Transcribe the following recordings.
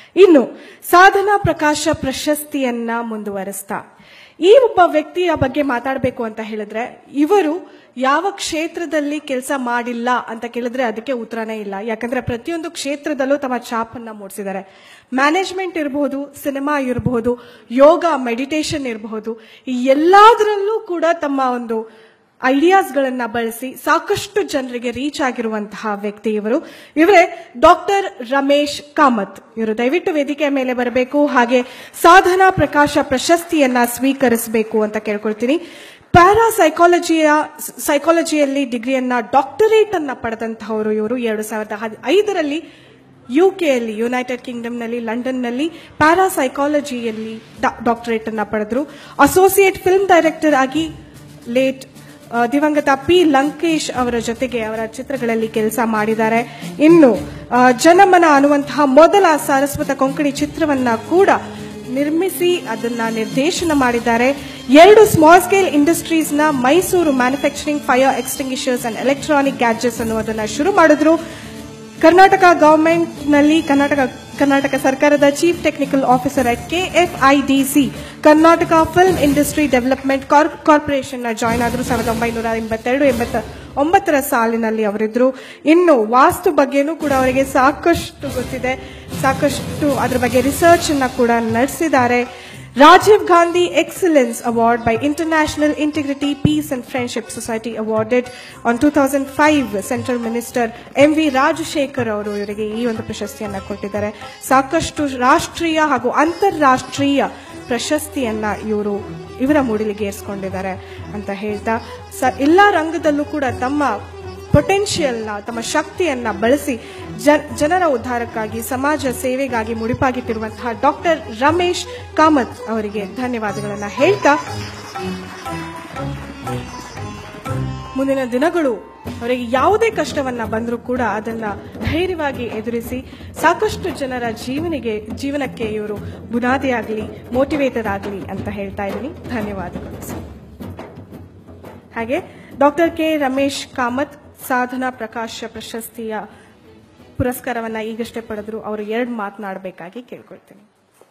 ಇನ್ನು ಸಾಧನಾ ಪ್ರಕಾಶ ಪ್ರಶಸ್ತಿಯನ್ನ ಮುಂದುವರಿಸ್ತಾ ಈ ಒಬ್ಬ ವ್ಯಕ್ತಿಯ ಬಗ್ಗೆ ಮಾತಾಡಬೇಕು ಅಂತ ಹೇಳಿದ್ರೆ ಇವರು ಯಾವ ಕ್ಷೇತ್ರದಲ್ಲಿ ಕೆಲಸ ಮಾಡಿಲ್ಲ ಅಂತ ಕೇಳಿದ್ರೆ ಅದಕ್ಕೆ ಉತ್ತರನೇ ಇಲ್ಲ ಯಾಕಂದ್ರೆ ಪ್ರತಿಯೊಂದು ಕ್ಷೇತ್ರದಲ್ಲೂ ತಮ್ಮ ಛಾಪನ್ನ ಮೂಡಿಸಿದ್ದಾರೆ ಮ್ಯಾನೇಜ್ಮೆಂಟ್ ಇರಬಹುದು ಸಿನಿಮಾ ಇರಬಹುದು ಯೋಗ ಮೆಡಿಟೇಷನ್ ಇರಬಹುದು ಈ ಎಲ್ಲದರಲ್ಲೂ ಕೂಡ ತಮ್ಮ ಒಂದು ಐಡಿಯಾಸ್ಗಳನ್ನ ಬಳಸಿ ಸಾಕಷ್ಟು ಜನರಿಗೆ ರೀಚ್ ಆಗಿರುವಂತಹ ವ್ಯಕ್ತಿ ಇವರು ಇವರೇ ಡಾಕ್ಟರ್ ರಮೇಶ್ ಕಾಮತ್ ಇವರು ದಯವಿಟ್ಟು ವೇದಿಕೆಯ ಮೇಲೆ ಬರಬೇಕು ಹಾಗೆ ಸಾಧನಾ ಪ್ರಕಾಶ ಪ್ರಶಸ್ತಿಯನ್ನ ಸ್ವೀಕರಿಸಬೇಕು ಅಂತ ಕೇಳ್ಕೊಳ್ತೀನಿ ಪ್ಯಾರಾ ಸೈಕಾಲಜಿಯ ಸೈಕಾಲಜಿಯಲ್ಲಿ ಡಿಗ್ರಿಯನ್ನ ಡಾಕ್ಟರೇಟ್ ಅನ್ನ ಪಡೆದಂತಹವರು ಇವರು ಎರಡು ಸಾವಿರದ ಹದ್- ಐದರಲ್ಲಿ ಯುಕೆಯಲ್ಲಿ ಯುನೈಟೆಡ್ ಕಿಂಗ್ಡಮ್ನಲ್ಲಿ ಲಂಡನ್ನಲ್ಲಿ ಪ್ಯಾರಾ ಸೈಕಾಲಜಿಯಲ್ಲಿ ಡಾಕ್ಟರೇಟ್ ಅನ್ನ ಪಡೆದ್ರು ಅಸೋಸಿಯೇಟ್ ಫಿಲ್ಮ್ ಡೈರೆಕ್ಟರ್ ಆಗಿ ಲೇಟ್ ಆ, ದಿವಂಗತ ಪಿ ಲಂಕೇಶ್ ಅವರ ಜೊತೆಗೆ ಅವರ ಚಿತ್ರಗಳಲ್ಲಿ ಕೆಲಸ ಮಾಡಿದ್ದಾರೆ ಇನ್ನು ಆ, ಜನಮನ ಅನ್ನುವಂತಹ ಮೊದಲ ಸಾರಸ್ವತ ಕೊಂಕಣಿ ಚಿತ್ರವನ್ನ ಕೂಡ ನಿರ್ಮಿಸಿ ಅದನ್ನ ನಿರ್ದೇಶನ ಮಾಡಿದ್ದಾರೆ ಎರಡು ಸ್ಮಾಲ್ ಸ್ಕೇಲ್ ಇಂಡಸ್ಟ್ರೀಸ್ ನ Mysore manufacturing fire extinguishers and electronic gadgets ಅನ್ನುವುದನ್ನ ಶುರು ಮಾಡಿದ್ರು ಕರ್ನಾಟಕ ಗವರ್ಮೆಂಟ್ ನಲ್ಲಿ ಕರ್ನಾಟಕ ಕರ್ನಾಟಕ ಸರ್ಕಾರದ chief technical officer at KFIDC Karnataka film industry development corporation ನ ಜಾಯ್ನ್ ಆದ್ರು ಸಾವಿರದ ಒಂಬೈನೂರ ಎಂಬತ್ತೆರಡು ಎಂಬತ್ತ ಒಂಬತ್ತರ ಸಾಲಿನಲ್ಲಿ ಅವರಿದ್ರು ಇನ್ನು ವಾಸ್ತು ಬಗ್ಗೆನೂ ಕೂಡ ಅವರಿಗೆ ಸಾಕಷ್ಟು ಗೊತ್ತಿದೆ ಸಾಕಷ್ಟು ಅದ್ರ ಬಗ್ಗೆ ರಿಸರ್ಚ್ ಅನ್ನ ಕೂಡ ನಡೆಸಿದ್ದಾರೆ Rajiv Gandhi excellence award by international integrity peace and friendship society awarded on two thousand five central minister M V Rajashekhar ಅವರು ಇವರಿಗೆ ಈ ಒಂದು ಪ್ರಶಸ್ತಿಯನ್ನ ಕೊಟ್ಟಿದ್ದಾರೆ ಸಾಕಷ್ಟು ರಾಷ್ಟ್ರೀಯ ಹಾಗೂ ಅಂತಾರಾಷ್ಟ್ರೀಯ ಪ್ರಶಸ್ತಿಯನ್ನ ಇವರು ಇವರ ಮೂಡಿಲಿಗೇರಿಸಿಕೊಂಡಿದ್ದಾರೆ ಅಂತ ಹೇಳ್ತಾ ಸ ಎಲ್ಲ ರಂಗದಲ್ಲೂ ಕೂಡ ತಮ್ಮ ಪೊಟೆನ್ಷಿಯಲ್ನ ತಮ್ಮ ಶಕ್ತಿಯನ್ನ ಬಳಸಿ ಜ- ಜನರ ಉದ್ಧಾರಕ್ಕಾಗಿ ಸಮಾಜ ಸೇವೆಗಾಗಿ ಮುಡಿಪಾಗಿಟ್ಟಿರುವಂತಹ ಡಾಕ್ಟರ್ ರಮೇಶ್ ಕಾಮತ್ ಅವರಿಗೆ ಧನ್ಯವಾದಗಳನ್ನ ಹೇಳ್ತಾ ಮುಂದಿನ ದಿನಗಳು ಅವರಿಗೆ ಯಾವುದೇ ಕಷ್ಟವನ್ನ ಬಂದರೂ ಕೂಡ ಅದನ್ನ ಧೈರ್ಯವಾಗಿ ಎದುರಿಸಿ ಸಾಕಷ್ಟು ಜನರ ಜೀವನಿಗೆ ಜೀವನಕ್ಕೆ ಇವರು ಬುನಾದಿಯಾಗಲಿ ಮೋಟಿವೇಟರ್ ಆಗಲಿ ಅಂತ ಹೇಳ್ತಾ ಇದ್ದೀನಿ ಧನ್ಯವಾದಗಳು ಸರ್. ಹಾಗೆ ಡಾಕ್ಟರ್ ಕೆ ರಮೇಶ್ ಕಾಮತ್ ಸಾಧನಾ ಪ್ರಕಾಶ ಪ್ರಶಸ್ತಿಯ ಪುರಸ್ಕಾರವನ್ನ ಈಗಷ್ಟೇ ಪಡೆದ್ರು ಅವರು ಎರಡು ಮಾತನಾಡಬೇಕಾಗಿ ಕೇಳ್ಕೊಳ್ತೀನಿ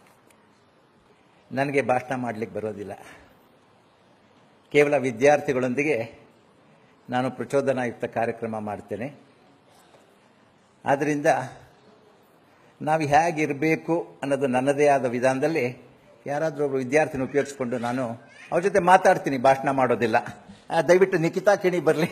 ನನಗೆ ಭಾಷಣ ಮಾಡಲಿಕ್ಕೆ ಬರೋದಿಲ್ಲ ಕೇವಲ ವಿದ್ಯಾರ್ಥಿಗಳೊಂದಿಗೆ ನಾನು ಪ್ರಚೋದನಾಯುಕ್ತ ಕಾರ್ಯಕ್ರಮ ಮಾಡ್ತೇನೆ ಆದ್ದರಿಂದ ನಾವು ಹೇಗಿರಬೇಕು ಅನ್ನೋದು ನನ್ನದೇ ಆದ ವಿಧಾನದಲ್ಲಿ ಯಾರಾದರೂ ಒಬ್ಬರು ವಿದ್ಯಾರ್ಥಿನ ಉಪಯೋಗಿಸ್ಕೊಂಡು ನಾನು ಅವ್ರ ಜೊತೆ ಮಾತಾಡ್ತೀನಿ ಭಾಷಣ ಮಾಡೋದಿಲ್ಲ ಆ, ದಯವಿಟ್ಟು ನಿಖಿತಾ ಕಿಣಿ ಬರಲಿ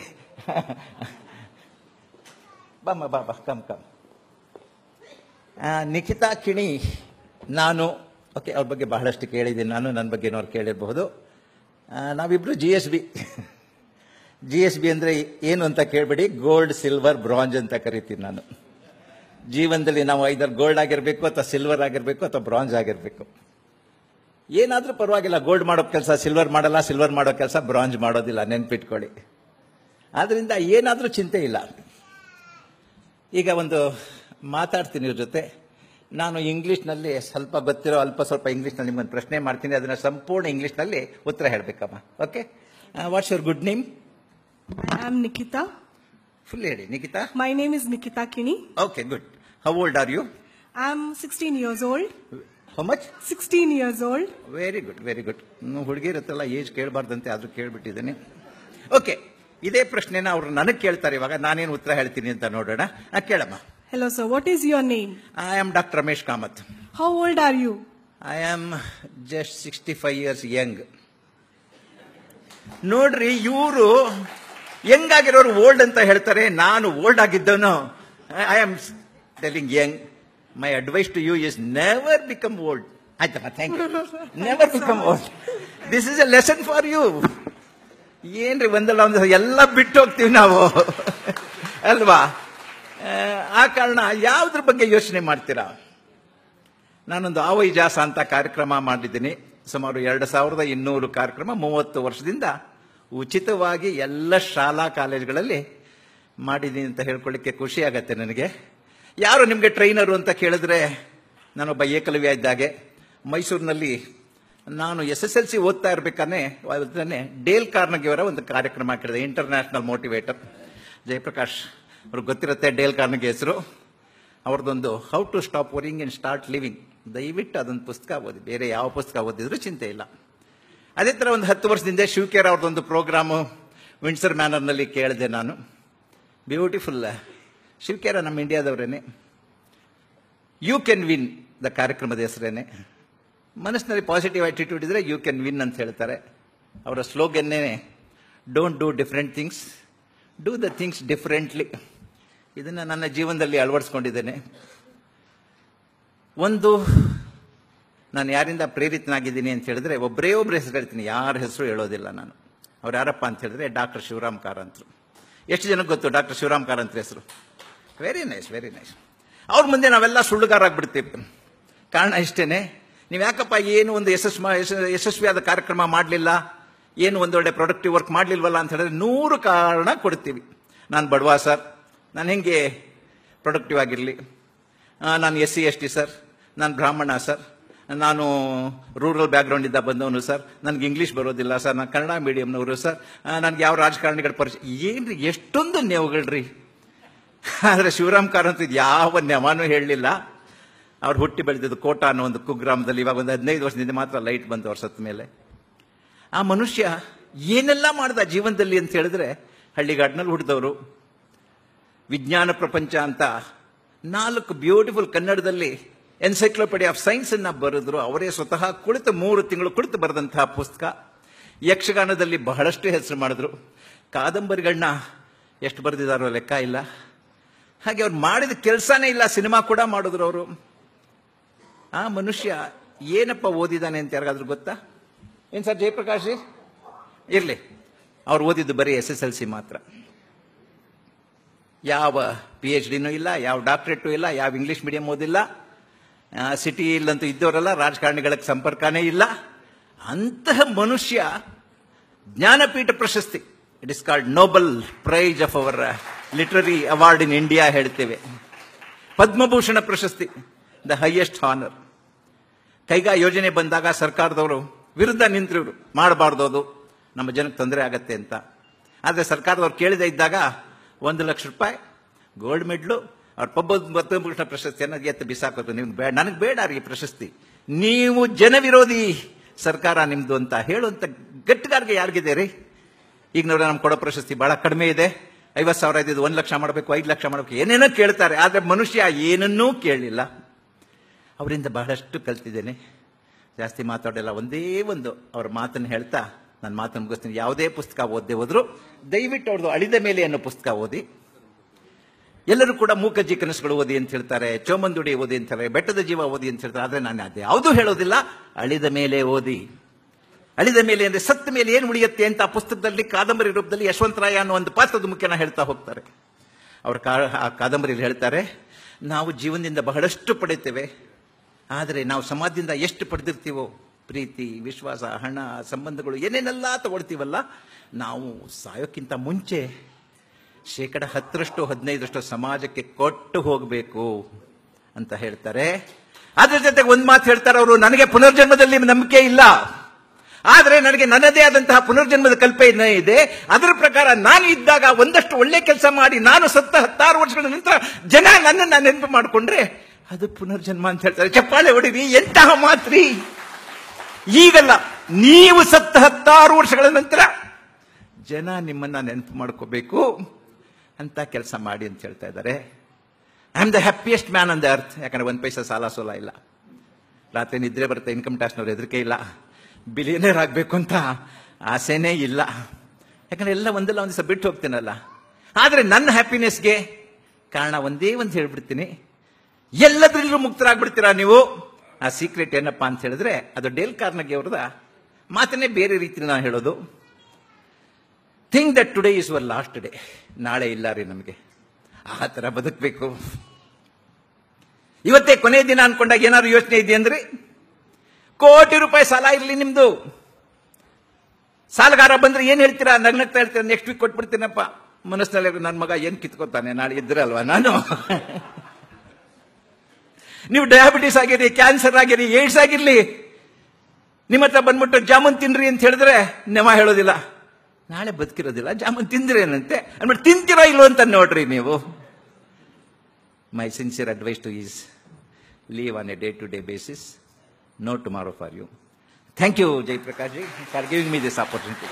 ಬಮ್ಮ ಬಾ ಬಾ ಕಮ್ ಕಮ್ ಆ, ನಿಖಿತಾ ಕಿಣಿ ನಾನು ಓಕೆ ಅವ್ರ ಬಗ್ಗೆ ಬಹಳಷ್ಟು ಕೇಳಿದ್ದೀನಿ ನಾನು ನನ್ನ ಬಗ್ಗೆ ಅವ್ರು ಕೇಳಿರಬಹುದು ಆ, ನಾವಿಬ್ರು G S B G S B ಅಂದರೆ ಏನು ಅಂತ ಕೇಳಬೇಡಿ ಗೋಲ್ಡ್ ಸಿಲ್ವರ್ ಬ್ರಾಂಜ್ ಅಂತ ಕರಿತೀನಿ ನಾನು ಜೀವನದಲ್ಲಿ ನಾವು ಐದರ್ ಗೋಲ್ಡ್ ಆಗಿರಬೇಕು ಅಥವಾ ಸಿಲ್ವರ್ ಆಗಿರಬೇಕು ಅಥವಾ ಬ್ರಾಂಜ್ ಆಗಿರಬೇಕು ಏನಾದರೂ ಪರವಾಗಿಲ್ಲ ಗೋಲ್ಡ್ ಮಾಡೋ ಕೆಲಸ ಸಿಲ್ವರ್ ಮಾಡಲ್ಲ ಸಿಲ್ವರ್ ಮಾಡೋ ಕೆಲಸ ಬ್ರಾಂಜ್ ಮಾಡೋದಿಲ್ಲ ನೆನ್ಪಿಟ್ಕೊಳ್ಳಿ ಆದ್ರಿಂದ ಏನಾದರೂ ಚಿಂತೆ ಇಲ್ಲ ಈಗ ಒಂದು ಮಾತಾಡ್ತೀನಿ ಇವ್ರ ಜೊತೆ ನಾನು ಇಂಗ್ಲೀಷ್ನಲ್ಲಿ ಸ್ವಲ್ಪ ಗೊತ್ತಿರೋ ಅಲ್ಪ ಸ್ವಲ್ಪ ಇಂಗ್ಲೀಷ್ನಲ್ಲಿ ನಿಮ್ಗೊಂದು ಪ್ರಶ್ನೆ ಮಾಡ್ತೀನಿ ಅದನ್ನ ಸಂಪೂರ್ಣ ಇಂಗ್ಲೀಷ್ನಲ್ಲಿ ಉತ್ತರ ಹೇಳಬೇಕಮ್ಮ okay what's your good name I am Nikhita full ಹೇಳಿ Nikhita my name is Nikhita Kini okay good how old are you I am sixteen years old how much sixteen years old very good very good ಹುಡುಗಿರತ್ತಲ್ಲ age ಕೇಳಬಾರ್ದಂತೆ ಆದ್ರೂ ಕೇಳ್ಬಿಟ್ಟಿದ್ದೀನಿ okay ಇದೇ ಪ್ರಶ್ನೆನ ಅವ್ರು ನನಗೆ ಕೇಳ್ತಾರೆ ಇವಾಗ ನಾನೇನು ಉತ್ತರ ಹೇಳ್ತೀನಿ ಅಂತ ನೋಡೋಣ ಆ, ಕೇಳಮ್ಮ Hello, sir. What is your name? I am doctor Ramesh Kamath How old are you? I am just sixty five years young ನೋಡ್ರಿ ಇವರು ಯಂಗ್ ಆಗಿರೋರು ಓಲ್ಡ್ ಅಂತ ಹೇಳ್ತಾರೆ ನಾನು ಓಲ್ಡ್ ಆಗಿದ್ದವನು I am telling young my advice to you is never become old ಆಯ್ತಮ್ಮ thank you never become old this is a lesson for you ಏನ್ರಿ ಒಂದಲ್ಲ ಒಂದು ಎಲ್ಲ ಬಿಟ್ಟು ಹೋಗ್ತೀವಿ ನಾವು ಅಲ್ವಾ ಆ, ಆ ಕಾರಣ ಯಾವುದ್ರ ಬಗ್ಗೆ ಯೋಚನೆ ಮಾಡ್ತೀರಾ ನಾನೊಂದು ಆವೈಜಾಸ ಅಂತ ಕಾರ್ಯಕ್ರಮ ಮಾಡಿದ್ದೀನಿ ಸುಮಾರು ಎರಡು ಸಾವಿರದ ಇನ್ನೂರು ಕಾರ್ಯಕ್ರಮ ಮೂವತ್ತು ವರ್ಷದಿಂದ ಉಚಿತವಾಗಿ ಎಲ್ಲ ಶಾಲಾ ಕಾಲೇಜುಗಳಲ್ಲಿ ಮಾಡಿದ್ದೀನಿ ಅಂತ ಹೇಳ್ಕೊಳ್ಳಿಕ್ಕೆ ಖುಷಿ ಆಗತ್ತೆ ನನಗೆ ಯಾರು ನಿಮಗೆ ಟ್ರೈನರು ಅಂತ ಕೇಳಿದ್ರೆ ನಾನೊಬ್ಬ ಏಕಲವ್ಯ ಇದ್ದಾಗೆ ಮೈಸೂರಿನಲ್ಲಿ ನಾನು ಎಸ್ ಎಸ್ ಎಲ್ ಸಿ ಓದ್ತಾ ಇರ್ಬೇಕಾನೆ ಅದನ್ನೇ ಡೇಲ್ ಕಾರ್ನಗಿಯವರ ಒಂದು ಕಾರ್ಯಕ್ರಮ ಹಾಕಿದೆ ಇಂಟರ್ನ್ಯಾಷನಲ್ ಮೋಟಿವೇಟರ್ ಜಯಪ್ರಕಾಶ್ ಅವ್ರಿಗೆ ಗೊತ್ತಿರುತ್ತೆ ಡೇಲ್ ಕಾರ್ನಗಿ ಹೆಸರು ಅವ್ರದ್ದೊಂದು how to stop worrying and start living ದಯವಿಟ್ಟು ಅದೊಂದು ಪುಸ್ತಕ ಓದಿ ಬೇರೆ ಯಾವ ಪುಸ್ತಕ ಓದಿದ್ರೂ ಚಿಂತೆ ಇಲ್ಲ ಅದೇ ಥರ ಒಂದು ಹತ್ತು ವರ್ಷದಿಂದ ಶಿವಕೇರ್ ಅವ್ರದ್ದೊಂದು ಪ್ರೋಗ್ರಾಮು ವಿಂಡ್ಸರ್ ಮ್ಯಾನರ್ನಲ್ಲಿ ಕೇಳಿದೆ ನಾನು ಬ್ಯೂಟಿಫುಲ್ ಶಿವಕೇರ ನಮ್ಮ ಇಂಡಿಯಾದವರೇನೆ ಯು ಕ್ಯಾನ್ ವಿನ್ ದ ಕಾರ್ಯಕ್ರಮದ ಹೆಸರೇನೆ ಮನಸ್ಸಿನಲ್ಲಿ ಪಾಸಿಟಿವ್ ಆಟಿಟ್ಯೂಡ್ ಇದ್ರೆ ಯು ಕ್ಯಾನ್ ವಿನ್ ಅಂತ ಹೇಳ್ತಾರೆ ಅವರ ಸ್ಲೋಗನ್ನೇ don't do different things do the things differently ಇದನ್ನು ನನ್ನ ಜೀವನದಲ್ಲಿ ಅಳವಡಿಸ್ಕೊಂಡಿದ್ದೇನೆ ಒಂದು ನಾನು ಯಾರಿಂದ ಪ್ರೇರಿತನಾಗಿದ್ದೀನಿ ಅಂತ ಹೇಳಿದ್ರೆ ಒಬ್ಬರೇ ಒಬ್ಬರ ಹೆಸರು ಹೇಳ್ತೀನಿ ಯಾರ ಹೆಸರು ಹೇಳೋದಿಲ್ಲ ನಾನು ಅವ್ರು ಯಾರಪ್ಪ ಅಂತ ಹೇಳಿದ್ರೆ ಡಾಕ್ಟರ್ ಶಿವರಾಮ್ ಕಾರಂತರು ಎಷ್ಟು ಜನಕ್ಕೆ ಗೊತ್ತು ಡಾಕ್ಟರ್ ಶಿವರಾಮ್ ಕಾರಂತರ ಹೆಸರು ವೆರಿ ನೈಸ್ ವೆರಿ ನೈಸ್ ಅವ್ರ ಮುಂದೆ ನಾವೆಲ್ಲ ಸುಳ್ಳುಗಾರಾಗ್ಬಿಡ್ತೀವಿ ಕಾರಣ ಇಷ್ಟೇನೆ ನೀವು ಯಾಕಪ್ಪ ಏನು ಒಂದು ಯಶಸ್ವ ಯಶ- ಯಶಸ್ವಿಯಾದ ಕಾರ್ಯಕ್ರಮ ಮಾಡಲಿಲ್ಲ ಏನು ಒಂದೊಳ್ಳೆ ಪ್ರೊಡಕ್ಟಿವ್ ವರ್ಕ್ ಮಾಡಲಿಲ್ವಲ್ಲ ಅಂತ ಹೇಳಿದ್ರೆ ನೂರು ಕಾರಣ ಕೊಡ್ತೀವಿ ನಾನು ಬಡವ ಸರ್ ನಾನು ಹೆಂಗೆ ಪ್ರೊಡಕ್ಟಿವ್ ಆಗಿರಲಿ ನಾನು S C S T sir ನಾನು ಬ್ರಾಹ್ಮಣ ಸರ್ ನಾನು ರೂರಲ್ ಬ್ಯಾಕ್ಗ್ರೌಂಡಿಂದ ಬಂದವನು ಸರ್ ನನಗೆ ಇಂಗ್ಲೀಷ್ ಬರೋದಿಲ್ಲ ಸರ್ ನಾನು ಕನ್ನಡ ಮೀಡಿಯಂನವರು ಸರ್ ನನಗೆ ಯಾವ ರಾಜಕಾರಣಿಗಳ ಪರಿಚಯ ಏನ್ರಿ ಎಷ್ಟೊಂದು ನೆವಗಳ್ರಿ ಆದರೆ ಶಿವರಾಮ್ ಕಾರಂತ ಇದು ಯಾವ ನೆವನೂ ಹೇಳಲಿಲ್ಲ ಅವ್ರು ಹುಟ್ಟಿ ಬೆಳೆದಿದ್ದು ಕೋಟ ಅನ್ನೋ ಒಂದು ಕುಗ್ರಾಮದಲ್ಲಿ ಇವಾಗ ಒಂದು ಹದಿನೈದು ವರ್ಷದಿಂದ ಮಾತ್ರ ಲೈಟ್ ಬಂತು ಅವ್ರ ಸತ್ತ ಮೇಲೆ ಆ ಮನುಷ್ಯ ಏನೆಲ್ಲ ಮಾಡ್ದ ಜೀವನದಲ್ಲಿ ಅಂತ ಹೇಳಿದ್ರೆ ಹಳ್ಳಿಗಾಡಿನಲ್ಲಿ ಹುಟ್ಟಿದವರು ವಿಜ್ಞಾನ ಪ್ರಪಂಚ ಅಂತ ನಾಲ್ಕು ಬ್ಯೂಟಿಫುಲ್ ಕನ್ನಡದಲ್ಲಿ ಎನ್ಸೈಕ್ಲೋಪಿಡಿಯಾ ಆಫ್ ಸೈನ್ಸ್ ಅನ್ನ ಬರೆದ್ರು ಅವರೇ ಸ್ವತಃ ಕುಳಿತು ಮೂರು ತಿಂಗಳು ಕುಳಿತು ಬರೆದಂತಹ ಪುಸ್ತಕ ಯಕ್ಷಗಾನದಲ್ಲಿ ಬಹಳಷ್ಟು ಹೆಸರು ಮಾಡಿದ್ರು ಕಾದಂಬರಿಗಳನ್ನ ಎಷ್ಟು ಬರೆದಿದ್ದಾರೋ ಲೆಕ್ಕ ಇಲ್ಲ ಹಾಗೆ ಅವ್ರು ಮಾಡಿದ ಕೆಲಸನೇ ಇಲ್ಲ ಸಿನಿಮಾ ಕೂಡ ಮಾಡಿದ್ರು ಅವರು ಆ ಮನುಷ್ಯ ಏನಪ್ಪ ಓದಿದ್ದಾನೆ ಅಂತ ಯಾರಿಗಾದ್ರೂ ಗೊತ್ತಾ ಏನ್ ಸರ್ ಜಯಪ್ರಕಾಶ್ ಇರ್ಲಿ ಅವ್ರು ಓದಿದ್ದು ಬರೀ ಎಸ್ ಎಸ್ ಎಲ್ ಸಿ ಮಾತ್ರ ಯಾವ ಪಿ ಎಚ್ ಡಿನೂ ಇಲ್ಲ ಯಾವ ಡಾಕ್ಟ್ರೇಟು ಇಲ್ಲ ಯಾವ ಇಂಗ್ಲಿಷ್ ಮೀಡಿಯಂ ಓದಿಲ್ಲ ಸಿಟಿಯಲ್ಲಂತೂ ಇದ್ದವರೆಲ್ಲ ರಾಜಕಾರಣಿಗಳಿಗೆ ಸಂಪರ್ಕನೇ ಇಲ್ಲ ಅಂತಹ ಮನುಷ್ಯ ಜ್ಞಾನಪೀಠ ಪ್ರಶಸ್ತಿ it is called Nobel prize of our literary award in India ಹೇಳ್ತೇವೆ ಪದ್ಮಭೂಷಣ ಪ್ರಶಸ್ತಿ ದ ಹೈಯೆಸ್ಟ್ ಹಾನರ್ ಕೈಗಾ ಯೋಜನೆ ಬಂದಾಗ ಸರ್ಕಾರದವರು ವಿರುದ್ಧ ನಿಂತಿರೋರು ಮಾಡಬಾರ್ದು ಅದು ನಮ್ಮ ಜನಕ್ಕೆ ತೊಂದರೆ ಆಗತ್ತೆ ಅಂತ ಆದರೆ ಸರ್ಕಾರದವ್ರು ಕೇಳದೆ ಇದ್ದಾಗ ಒಂದು ಲಕ್ಷ ರೂಪಾಯಿ ಗೋಲ್ಡ್ ಮೆಡ್ಲು ಅವ್ರ ಪಬ್ಬ ಪದ್ಮಭೂಷಣ ಪ್ರಶಸ್ತಿಯನ್ನು ಎತ್ತು ಬಿಸಾಕೋದು ನಿಮ್ಗೆ ಬೇಡ ನನಗೆ ಬೇಡ ರೀ ಈ ಪ್ರಶಸ್ತಿ ನೀವು ಜನವಿರೋಧಿ ಸರ್ಕಾರ ನಿಮ್ದು ಅಂತ ಹೇಳುವಂತ ಗಟ್ಟಿಗಾರಿಗೆ ಯಾರಿಗಿದೆ ರೀ ಈಗ ನೋಡಿ ನಮ್ಗೆ ಕೊಡೋ ಪ್ರಶಸ್ತಿ ಬಹಳ ಕಡಿಮೆ ಇದೆ ಐವತ್ತು ಸಾವಿರ ಇದ್ದಿದ್ದು ಒಂದು ಲಕ್ಷ ಮಾಡಬೇಕು ಐದು ಲಕ್ಷ ಮಾಡಬೇಕು ಏನೇನೋ ಕೇಳ್ತಾರೆ ಆದರೆ ಮನುಷ್ಯ ಏನನ್ನೂ ಕೇಳಲಿಲ್ಲ ಅವರಿಂದ ಬಹಳಷ್ಟು ಕಲ್ತಿದ್ದೇನೆ ಜಾಸ್ತಿ ಮಾತಾಡಲ್ಲ ಒಂದೇ ಒಂದು ಅವ್ರ ಮಾತನ್ನು ಹೇಳ್ತಾ ನಾನು ಮಾತನ್ನು ಮುಗಿಸ್ತೀನಿ ಯಾವುದೇ ಪುಸ್ತಕ ಓದದೆ ಹೋದ್ರು ದಯವಿಟ್ಟು ಅವ್ರದ್ದು ಅಳಿದ ಮೇಲೆ ಅನ್ನೋ ಪುಸ್ತಕ ಓದಿ ಎಲ್ಲರೂ ಕೂಡ ಮೂಕಜ್ಜಿ ಕನಸುಗಳು ಓದಿ ಅಂತ ಹೇಳ್ತಾರೆ ಚೋಮಂದುಡಿ ಓದಿ ಅಂತಾರೆ ಬೆಟ್ಟದ ಜೀವ ಓದಿ ಅಂತ ಹೇಳ್ತಾರೆ ಆದರೆ ನಾನು ಅದು ಯಾವುದೂ ಹೇಳೋದಿಲ್ಲ ಅಳಿದ ಮೇಲೆ ಓದಿ ಅಳಿದ ಮೇಲೆ ಅಂದ್ರೆ ಸತ್ತ ಮೇಲೆ ಏನು ಉಳಿಯುತ್ತೆ ಅಂತ ಆ ಪುಸ್ತಕದಲ್ಲಿ ಕಾದಂಬರಿ ರೂಪದಲ್ಲಿ ಯಶವಂತರಾಯ ಅನ್ನೋ ಒಂದು ಪಾತ್ರದ ಮುಖ್ಯನ ಹೇಳ್ತಾ ಹೋಗ್ತಾರೆ ಅವ್ರ ಕಾ ಆ ಕಾದಂಬರಿಯಲ್ಲಿ ಹೇಳ್ತಾರೆ ನಾವು ಜೀವನದಿಂದ ಬಹಳಷ್ಟು ಪಡೆಯುತ್ತೇವೆ ಆದರೆ ನಾವು ಸಮಾಜದಿಂದ ಎಷ್ಟು ಪಡೆದಿರ್ತೀವೋ ಪ್ರೀತಿ ವಿಶ್ವಾಸ ಹಣ ಸಂಬಂಧಗಳು ಏನೇನೆಲ್ಲ ತಗೊಳ್ತೀವಲ್ಲ ನಾವು ಸಾಯೋಕ್ಕಿಂತ ಮುಂಚೆ ಶೇಕಡ ಹತ್ತರಷ್ಟು ಹದಿನೈದರಷ್ಟು ಸಮಾಜಕ್ಕೆ ಕೊಟ್ಟು ಹೋಗಬೇಕು ಅಂತ ಹೇಳ್ತಾರೆ ಅದ್ರ ಜೊತೆಗೆ ಒಂದು ಮಾತು ಹೇಳ್ತಾರೆ ಅವರು ನನಗೆ ಪುನರ್ಜನ್ಮದಲ್ಲಿ ನಂಬಿಕೆ ಇಲ್ಲ ಆದರೆ ನನಗೆ ನನ್ನದೇ ಆದಂತಹ ಪುನರ್ಜನ್ಮದ ಕಲ್ಪನೆ ಇದೆ ಅದರ ಪ್ರಕಾರ ನಾನು ಇದ್ದಾಗ ಒಂದಷ್ಟು ಒಳ್ಳೆ ಕೆಲಸ ಮಾಡಿ ನಾನು ಸತ್ತ ಹತ್ತಾರು ವರ್ಷಗಳ ನಂತರ ಜನ ನನ್ನನ್ನು ನೆನಪು ಮಾಡಿಕೊಂಡ್ರೆ ಅದು ಪುನರ್ಜನ್ಮ ಅಂತ ಹೇಳ್ತಾರೆ ಚಪ್ಪಾಳೆ ಹೊಡಿರಿ ಎಂತಹ ಮಾತ್ರಿ ಈಗಲ್ಲ ನೀವು ಸತ್ತ ಹತ್ತಾರು ವರ್ಷಗಳ ನಂತರ ಜನ ನಿಮ್ಮನ್ನ ನೆನಪು ಮಾಡ್ಕೋಬೇಕು ಅಂತ ಕೆಲಸ ಮಾಡಿ ಅಂತ ಹೇಳ್ತಾ ಇದ್ದಾರೆ I am the happiest man on the earth ಯಾಕಂದ್ರೆ ಒಂದು ಪೈಸಾ ಸಾಲ ಸೋಲ ಇಲ್ಲ ರಾತ್ರಿ ನಿದ್ರೆ ಬರುತ್ತೆ ಇನ್ಕಮ್ ಟ್ಯಾಕ್ಸ್ನವ್ರು ಹೆದರಿಕೆ ಇಲ್ಲ ಬಿಲಿಯನೇರ್ ಆಗಬೇಕು ಅಂತ ಆಸೆನೇ ಇಲ್ಲ ಯಾಕಂದ್ರೆ ಎಲ್ಲ ಒಂದಲ್ಲ ಒಂದು ದಿವಸ ಬಿಟ್ಟು ಹೋಗ್ತೀನಲ್ಲ ಆದರೆ ನನ್ನ ಹ್ಯಾಪಿನೆಸ್ಗೆ ಕಾರಣ ಒಂದೇ ಒಂದು ಹೇಳ್ಬಿಡ್ತೀನಿ ಎಲ್ಲದ್ರಲ್ಲೂ ಮುಕ್ತರಾಗ್ಬಿಡ್ತೀರಾ ನೀವು ಆ ಸೀಕ್ರೆಟ್ ಏನಪ್ಪಾ ಅಂತ ಹೇಳಿದ್ರೆ ಅದು ಡೇಲ್ ಕಾರ್ನಗಿ ಅವ್ರದ ಮಾತನ್ನೇ ಬೇರೆ ರೀತಿ ನಾನು ಹೇಳೋದು think that today is our last day ನಾಳೆ ಇಲ್ಲ ರೀ ನಮಗೆ ಆ ಥರ ಬದುಕಬೇಕು ಇವತ್ತೇ ಕೊನೆಯ ದಿನ ಅನ್ಕೊಂಡಾಗ ಏನಾದ್ರು ಯೋಚನೆ ಇದೆ ಅಂದ್ರೆ ಕೋಟಿ ರೂಪಾಯಿ ಸಾಲ ಇರಲಿ ನಿಮ್ದು ಸಾಲಗಾರ ಬಂದ್ರೆ ಏನ್ ಹೇಳ್ತೀರಾ ನಗ್ನಗ್ತಾ ಹೇಳ್ತೀರಾ ನೆಕ್ಸ್ಟ್ ವೀಕ್ ಕೊಟ್ಬಿಡ್ತೀನಪ್ಪ ಮನಸ್ಸಿನಲ್ಲಿ ನನ್ನ ಮಗ ಏನ್ ಕಿತ್ಕೋತಾನೆ ನಾಳೆ ಇದ್ರಲ್ವಾ ನಾನು ನೀವು ಡಯಾಬಿಟಿಸ್ ಆಗಿರಿ ಕ್ಯಾನ್ಸರ್ ಆಗಿರಿ ಏಡ್ಸ್ ಆಗಿರ್ಲಿ ನಿಮ್ಮ ಹತ್ರ ಬಂದ್ಬಿಟ್ಟು ಜಾಮೂನ್ ತಿನ್ರಿ ಅಂತ ಹೇಳಿದ್ರೆ ನೆಮ ಹೇಳೋದಿಲ್ಲ ನಾಳೆ ಬದುಕಿರೋದಿಲ್ಲ ಜಾಮೂನ್ ತಿಂದ್ರೇನಂತೆ ಅಂದ್ಬಿಟ್ಟು ತಿಂತೀರಾ ಇಲ್ವೋ ಅಂತ ನೋಡ್ರಿ ನೀವು My sincere advice to you is live on a day-to-day basis. No tomorrow for you. Thank you, Jay Prakash ji, for giving me this opportunity.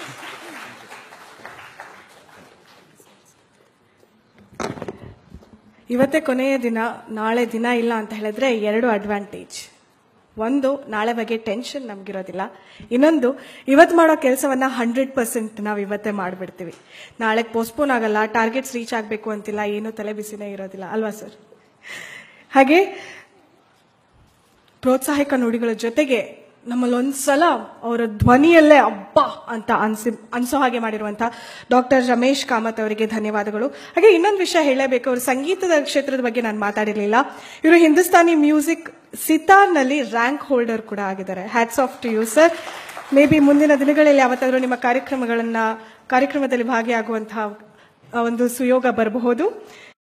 ಇವತ್ತೇ ಕೊನೆಯ ದಿನ ನಾಳೆ ದಿನ ಇಲ್ಲ ಅಂತ ಹೇಳಿದ್ರೆ ಎರಡು ಅಡ್ವಾಂಟೇಜ್ ಒಂದು ನಾಳೆ ಬಗ್ಗೆ ಟೆನ್ಷನ್ ನಮ್ಗಿರೋದಿಲ್ಲ ಇನ್ನೊಂದು ಇವತ್ತು ಮಾಡೋ ಕೆಲಸವನ್ನ ಹಂಡ್ರೆಡ್ ಪರ್ಸೆಂಟ್ ನಾವು ಇವತ್ತೇ ಮಾಡಿಬಿಡ್ತೀವಿ ನಾಳೆ ಪೋಸ್ಟ್ಪೋನ್ ಆಗಲ್ಲ ಟಾರ್ಗೆಟ್ಸ್ ರೀಚ್ ಆಗಬೇಕು ಅಂತಿಲ್ಲ ಏನು ತಲೆ ಬಿಸಿನೇ ಇರೋದಿಲ್ಲ ಅಲ್ವಾ ಸರ್ ಹಾಗೆ ಪ್ರೋತ್ಸಾಹಕ ನುಡಿಗಳ ಜೊತೆಗೆ ನಮ್ಮಲ್ಲಿ ಒಂದ್ಸಲ ಅವರ ಧ್ವನಿಯಲ್ಲೇ ಅಬ್ಬ ಅಂತ ಅನ್ಸಿ ಅನ್ಸೋ ಹಾಗೆ ಮಾಡಿರುವಂತಹ ಡಾಕ್ಟರ್ ರಮೇಶ್ ಕಾಮತ್ ಅವರಿಗೆ ಧನ್ಯವಾದಗಳು ಹಾಗೆ ಇನ್ನೊಂದು ವಿಷಯ ಹೇಳಬೇಕು ಅವರು ಸಂಗೀತದ ಕ್ಷೇತ್ರದ ಬಗ್ಗೆ ನಾನು ಮಾತಾಡಿರಲಿಲ್ಲ ಇವರು ಹಿಂದೂಸ್ತಾನಿ ಮ್ಯೂಸಿಕ್ ಸಿತಾರ್ನಲ್ಲಿ ರ್ಯಾಂಕ್ ಹೋಲ್ಡರ್ ಕೂಡ ಆಗಿದ್ದಾರೆ hats off to you sir maybe ಮುಂದಿನ ದಿನಗಳಲ್ಲಿ ಯಾವತ್ತಾದರೂ ನಿಮ್ಮ ಕಾರ್ಯಕ್ರಮಗಳನ್ನ ಕಾರ್ಯಕ್ರಮದಲ್ಲಿ ಭಾಗಿಯಾಗುವಂತಹ ಆ, ಒಂದು ಸುಯೋಗ ಬರಬಹುದು